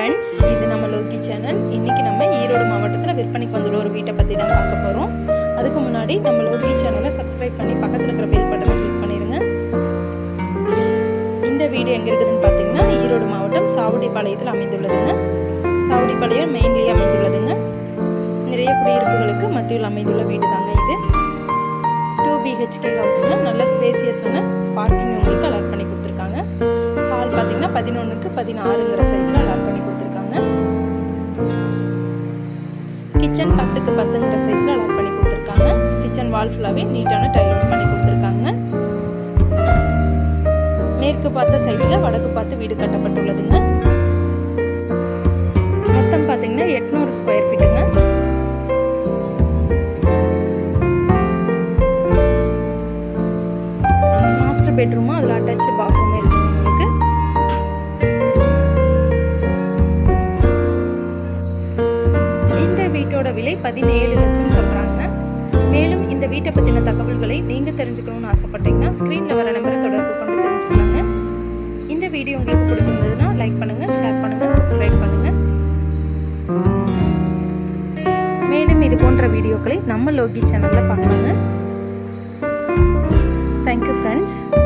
friends இது நம்ம Loki channel இன்றைக்கி நம்ம ஈரோடு மாவட்டத்தில் விற்பனைக்கு வந்துள்ள ஒரு வீட்டை பற்றி தான் பார்க்க போகிறோம் அதுக்கு முன்னாடி நம்ம லோக்கி சேனலை சப்ஸ்கிரைப் பண்ணி பக்கத்தில் இருக்கிற பெல் பட்டனை கிளிக் பண்ணிடுங்க இந்த வீடு எங்கே இருக்குதுன்னு பார்த்தீங்கன்னா ஈரோடு மாவட்டம் சாவடிப்பாளையத்தில் அமைந்துள்ளதுங்க சாவடிப்பாளையம் மெயின்லேயே அமைந்துள்ளதுங்க நிறைய குடியிருப்புகளுக்கு மத்தியில் அமைந்துள்ள வீடு தாங்க இது டூ பிஹெச்கே ஹவுஸுங்க நல்ல ஸ்பேசியஸான பார்க்கிங் உங்களுக்கு அலாட் பண்ணி கொடுத்துருக்காங்க ஹால் பார்த்தீங்கன்னா பதினொன்றுக்கு பதினாறுங்கிற சைஸில் அலாட் பண்ணி கொடுத்துருக்காங்க கிச்சன் பத்துக்கு பத்துங்கிற சைஸில் அலாட் பண்ணி கொடுத்துருக்காங்க கிச்சன் வால் ஃபுல்லாகவே நீட்டான டைல் ஒர்க் பண்ணி கொடுத்துருக்காங்க மேற்கு பார்த்த சைடில் வடக்கு பார்த்து வீடு கட்டப்பட்டுள்ளதுங்க மொத்தம் பார்த்தீங்கன்னா எட்நூறு ஸ்கொயர் ஃபீட்டுங்க மாஸ்டர் பெட்ரூமும் அதில் அட்டாச்சு பாத்ரூம் இருக்குங்க உங்களுக்கு இந்த வீட்டோட விலை பதினேழு லட்சம் சொல்கிறாங்க மேலும் இந்த வீட்டை பற்றின தகவல்களை நீங்கள் தெரிஞ்சுக்கணும்னு ஆசைப்பட்டீங்கன்னா ஸ்க்ரீனில் வர நம்பரை தொடர்பு கொண்டு தெரிஞ்சுக்கலாங்க இந்த வீடியோ உங்களுக்கு பிடிச்சிருந்ததுன்னா லைக் பண்ணுங்கள் ஷேர் பண்ணுங்கள் சப்ஸ்கிரைப் பண்ணுங்கள் மேலும் இது போன்ற வீடியோக்களை நம்ம லோகி சேனலில் பார்க்கலாங்க தேங்க்யூ ஃப்ரெண்ட்ஸ்